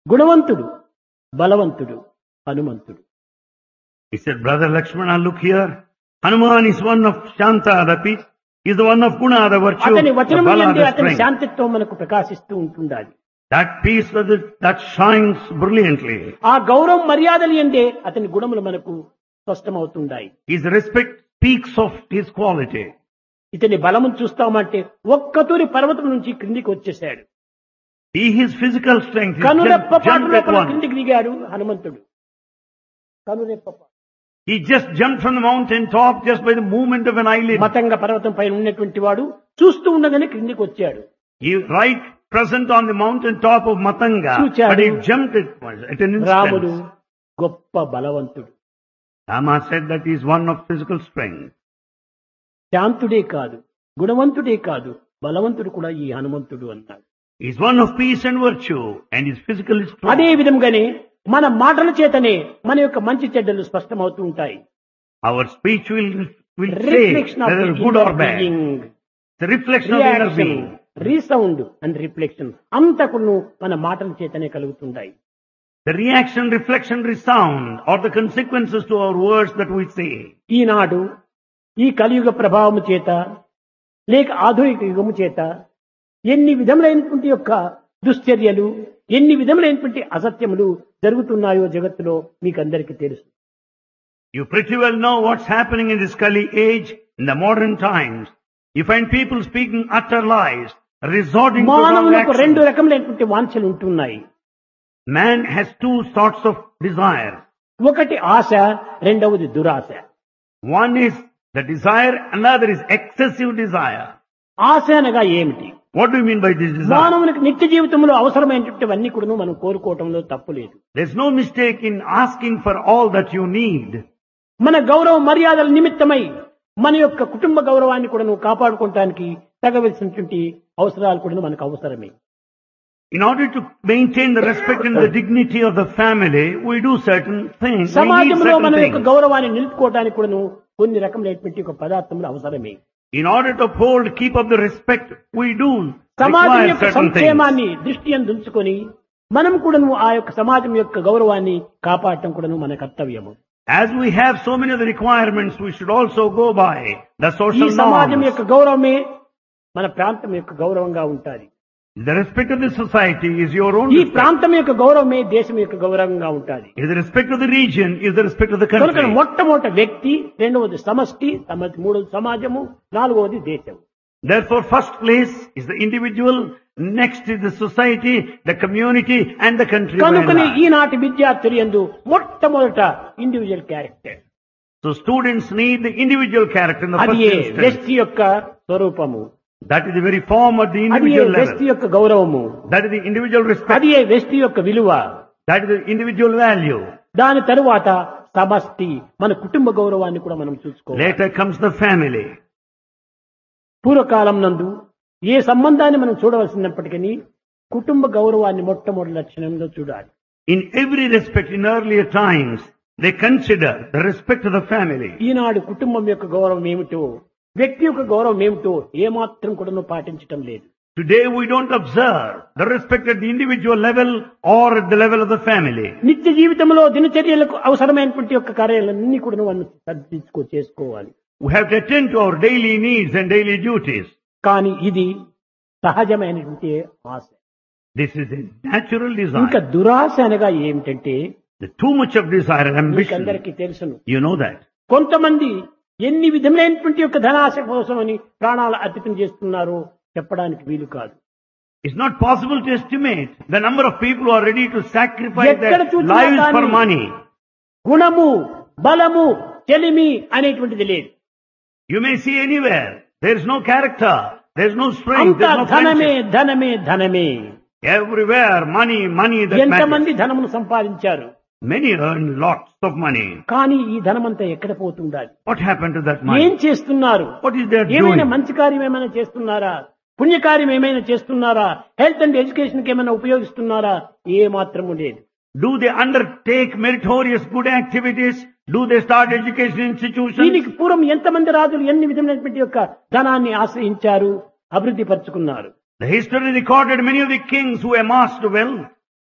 గుణవంతుడు బలవంతుడు హనుమంతుడు He said, Brother Lakshmana, look here. Hanuman is one of Shanta, the peace. He is the one of Guna, the virtue, అతని the వచనం Bala, నుండి the అతని strength. శాంతిత్వం మనకు ప్రకాశిస్తూ ఉంటుండాలి That peace that, is- that shines brilliantly. ఆ గౌరవం మర్యాదలు ఎందే అతని గుణములు మనకు స్పష్టమవుతుండాయి His respect speaks of his quality. ఇతని బలము చూస్తామంటే ఒక్కతూరి పర్వతం నుంచి క్రిందికి వచ్చేసాడు He, his physical strength, he కనురెప్ప jumped, పాటు jumped at లోపల once. క్రిందికి దిగాడు హనుమంతుడు కనురెప్ప పాటు. He just jumped from the mountain top just by the movement of an eyelid. Matanga పర్వతం పైన ఉన్నటువంటి వాడు చూస్తూ ఉండగానే క్రిందికి వచ్చాడు He right present on the mountain top of Matanga, చూచాడు. but he jumped at once, at an రాముడు instant. గొప్ప బలవంతుడు Rama said that he is one of physical strength. శాంతుడే కాదు గుణవంతుడే కాదు బలవంతుడు కూడా ఈ హనుమంతుడు అన్నాడు He is one of peace and virtue, and is physically strong. అదే విధంగానే మన మాటల చేతనే మన యొక్క మంచి చెడ్డలు స్పష్టమవుతూ ఉంటాయి Our speech will, will say reflection of whether good or bad. It's a reflection of the inner reaction being. Resound and reflection అంతకును మన మాటల చేతనే కలుగుతుంటాయి The reaction, reflection, resound are the consequences to our words that we say. ఈనాడు ఈ కలియుగ ప్రభావము చేత లేక ఆధునిక యుగము చేత ఎన్ని విధములైనటువంటి యొక్క దుశ్చర్యలు ఎన్ని విధములైనటువంటి అసత్యములు జరుగుతున్నాయో జగత్తులో మీకు అందరికీ తెలుసు You pretty well know what's happening in this Kali age, in the modern times. You find people speaking utter lies, resorting to wrong మానవులకు రెండు actions. రకములైనటువంటి వాంఛలు ఉంటున్నాయి Man has two sorts of desire. ఒకటి ఆశ రెండవది దురాశ One is the desire, another is excessive desire. ఆశ అనగా ఏమిటి What do you mean by this desire? మానవునికి నిత్య జీవితంలో అవసరమైనటువంటివన్నీ కూడా మనం కోరుకోవటంలో తప్పు లేదు There's no mistake in asking for all that you need. మన గౌరవ మర్యాదల నిమిత్తమై మన యొక్క కుటుంబ గౌరవాన్ని కూడా నువ్వు కాపాడుకోవటానికి తగవలసినటువంటి అవసరాలు కూడా మనకు అవసరమే In order to maintain the respect and the dignity of the family, we do certain things. We need సమాజంలో మన certain యొక్క things. గౌరవాన్ని నిలుపుకోవడానికి కూడా కొన్ని రకములైనటువంటి ఒక పదార్థములు అవసరమే In order to uphold, keep up the respect, we do సమాజం require యొక్క certain things. సంక్షేమాన్ని దృష్టి ఉంచుకొని మనం కూడాను ఆ యొక్క సమాజం యొక్క గౌరవాన్ని కాపాడటం కూడాను మన కర్తవ్యము As we have so many of the requirements, we should also go by the ఈ social సమాజం norms. యొక్క గౌరవమే మన ప్రాంతం యొక్క గౌరవంగా ఉంటాది The respect of the society is your own ఈ respect. ప్రాంతం యొక్క గౌరవమే దేశం యొక్క గౌరవంగా ఉంటాది Is the respect of the region, is the respect of the కనుక country. మొట్టమొదటి వ్యక్తి రెండవది సమష్టి సమ- మూడవది సమాజము నాలుగవది దేశం Therefore, first place is the individual, next is the society, the community, and the country. by and కనుకని large. ఈనాటి విద్యార్థులు ఎందు మొట్టమొదట individual character So students need the individual character in the అది first ఏ instance. వ్యక్తి యొక్క స్వరూపము That is the very form of the అది ఏ individual వ్యక్తి level. యొక్క గౌరవము That is the individual respect. అది ఏ వ్యక్తి యొక్క విలువ That is the individual value. దాని తరువాత సమష్టి మన కుటుంబ గౌరవాన్ని కూడా మనం చూసుకోవాలి Later comes the family. పూర్వకాలం నందు ఏ సంబంధాన్ని మనం చూడవలసినప్పటికీ కుటుంబ గౌరవాన్ని మొట్టమొదటి లక్షణంలో చూడాలి In every respect, in earlier times, they consider the respect of the family. ఈనాడు కుటుంబం యొక్క గౌరవం ఏమిటో వ్యక్తి యొక్క గౌరవం ఏమిటో ఏమాత్రం కూడా పాటించటం లేదు Today we don't observe the respect at the individual level or at the level of the family. నిత్య జీవితంలో దినచర్యలకు అవసరమైనటువంటి యొక్క కార్యాలన్నీ కూడా మనం సర్దించుకో చేసుకోవాలి We have to attend to our daily needs and daily duties. కానీ ఇది సహజమైనటువంటి ఆశ This is a natural ఇంకా desire. దురాశ అనగా ఏమిటంటే The too much of desire and ambition. మీకందరికీ తెలుసును You know that. కొంతమంది ఎన్ని విధములైనటువంటి యొక్క ధనాశ కోసమని ప్రాణాలు అర్పితం చేస్తున్నారో చెప్పడానికి వీలు కాదు It's not possible to estimate the number of people who are ready to sacrifice ఎక్కడ their చూసినా lives for కానీ money. గుణము బలము చెలిమి అనేటువంటిది లేదు You may see anywhere. There's no character. There's no strength. అంతా There's no ధనమే friendship. ధనమే ధనమే Everywhere, money, money that ఎంతమంది matters. ధనమును సంపాదించారు Many earn lots of money. కానీ ఈ ధనమంతా ఎక్కడ పోతుండాలి What happened to that ఏం money? చేస్తున్నారు What is their ఏమైనా doing? మంచి కార్యం ఏమైనా చేస్తున్నారా పుణ్యకార్యం ఏమైనా చేస్తున్నారా హెల్త్ అండ్ ఎడ్యుకేషన్ కి ఏమైనా ఉపయోగిస్తున్నారా ఏ మాత్రము లేదు Do they undertake meritorious good activities? Do they start education institutions? దీనికి పూర్వం ఎంతమంది రాజులు ఎన్ని విధమైనటువంటి యొక్క ధనాన్ని ఆశ్రయించారు అభివృద్ధి పరుచుకున్నారు The history recorded many of the kings who amassed wealth.